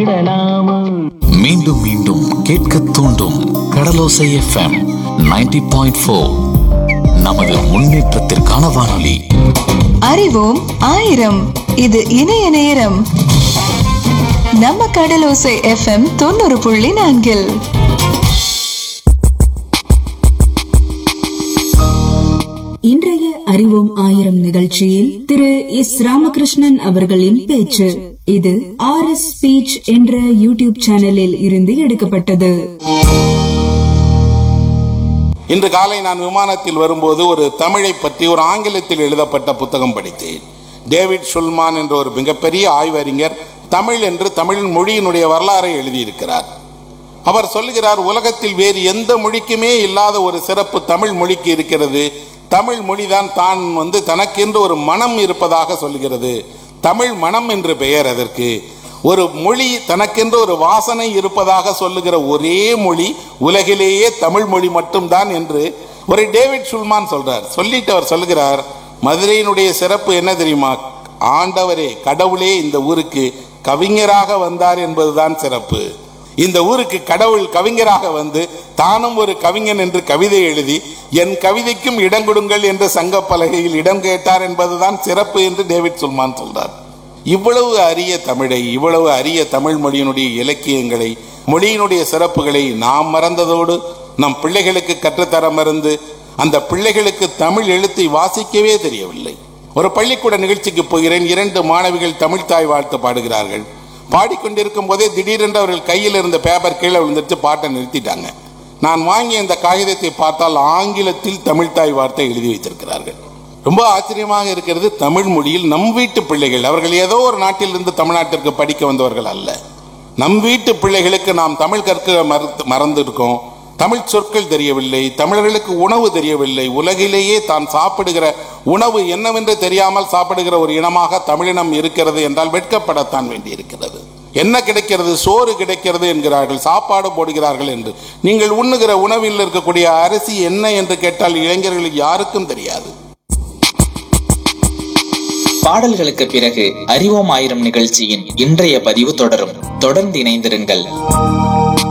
மகிழ்ந்திடலாமோ மீண்டும் மீண்டும் கேட்க தூண்டும் கடலோசை எஃப்எம் 90.4 பாயிண்ட் நமது முன்னேற்றத்திற்கான வானொலி அறிவோம் ஆயிரம் இது இணைய நேரம் நம்ம கடலோசை எஃப்எம் தொண்ணூறு புள்ளி நான்கில் இன்றைய அறிவோம் ஆயிரம் நிகழ்ச்சியில் திரு எஸ் ராமகிருஷ்ணன் அவர்களின் பேச்சு இது ஆர் எஸ் ஸ்பீச் என்ற யூடியூப் சேனலில் இருந்து எடுக்கப்பட்டது இன்று காலை நான் விமானத்தில் வரும்போது ஒரு தமிழை பற்றி ஒரு ஆங்கிலத்தில் எழுதப்பட்ட புத்தகம் படித்தேன் டேவிட் ஷுல்மான் என்ற ஒரு மிகப்பெரிய ஆய்வறிஞர் தமிழ் என்று தமிழ் மொழியினுடைய வரலாறை எழுதியிருக்கிறார் அவர் சொல்லுகிறார் உலகத்தில் வேறு எந்த மொழிக்குமே இல்லாத ஒரு சிறப்பு தமிழ் மொழிக்கு இருக்கிறது தமிழ் மொழிதான் தான் வந்து தனக்கென்று ஒரு மனம் இருப்பதாக சொல்லுகிறது தமிழ் மனம் என்று பெயர் அதற்கு ஒரு மொழி தனக்கென்று ஒரு வாசனை இருப்பதாக சொல்லுகிற ஒரே மொழி உலகிலேயே தமிழ் மொழி மட்டும்தான் என்று ஒரு டேவிட் சுல்மான் சொல்றார் சொல்லிட்டு அவர் சொல்லுகிறார் மதுரையினுடைய சிறப்பு என்ன தெரியுமா ஆண்டவரே கடவுளே இந்த ஊருக்கு கவிஞராக வந்தார் என்பதுதான் சிறப்பு இந்த ஊருக்கு கடவுள் கவிஞராக வந்து தானும் ஒரு கவிஞன் என்று கவிதை எழுதி என் கவிதைக்கும் இடம் கொடுங்கள் என்று சங்க பலகையில் இடம் கேட்டார் என்பதுதான் சிறப்பு என்று டேவிட் சுல்மான் சொல்றார் இவ்வளவு அரிய தமிழை இவ்வளவு அரிய தமிழ் மொழியினுடைய இலக்கியங்களை மொழியினுடைய சிறப்புகளை நாம் மறந்ததோடு நம் பிள்ளைகளுக்கு கற்றுத்தர மறந்து அந்த பிள்ளைகளுக்கு தமிழ் எழுத்தை வாசிக்கவே தெரியவில்லை ஒரு பள்ளிக்கூட நிகழ்ச்சிக்கு போகிறேன் இரண்டு மாணவிகள் தமிழ் தாய் வாழ்த்து பாடுகிறார்கள் பாடிக்கொண்டிருக்கும் போதே திடீரென்று அவர்கள் கையில் இருந்த பேப்பர் கீழே விழுந்துட்டு பாட்டை நிறுத்திட்டாங்க நான் வாங்கிய இந்த காகிதத்தை பார்த்தால் ஆங்கிலத்தில் தமிழ் தாய் வார்த்தை எழுதி வைத்திருக்கிறார்கள் ரொம்ப ஆச்சரியமாக இருக்கிறது தமிழ் மொழியில் நம் வீட்டு பிள்ளைகள் அவர்கள் ஏதோ ஒரு நாட்டிலிருந்து தமிழ்நாட்டிற்கு படிக்க வந்தவர்கள் அல்ல நம் வீட்டு பிள்ளைகளுக்கு நாம் தமிழ் கற்க மறந்து மறந்திருக்கோம் தமிழ் சொற்கள் தெரியவில்லை தமிழர்களுக்கு உணவு தெரியவில்லை உலகிலேயே தான் சாப்பிடுகிற உணவு என்னவென்று தெரியாமல் சாப்பிடுகிற ஒரு இனமாக தமிழினம் இருக்கிறது என்றால் வெட்கப்படத்தான் வேண்டியிருக்கிறது என்ன கிடைக்கிறது சோறு கிடைக்கிறது என்கிறார்கள் சாப்பாடு போடுகிறார்கள் என்று நீங்கள் உண்ணுகிற உணவில் இருக்கக்கூடிய அரிசி என்ன என்று கேட்டால் இளைஞர்களுக்கு யாருக்கும் தெரியாது பாடல்களுக்கு பிறகு அறிவோம் ஆயிரம் நிகழ்ச்சியின் இன்றைய பதிவு தொடரும் தொடர்ந்து இணைந்திருங்கள்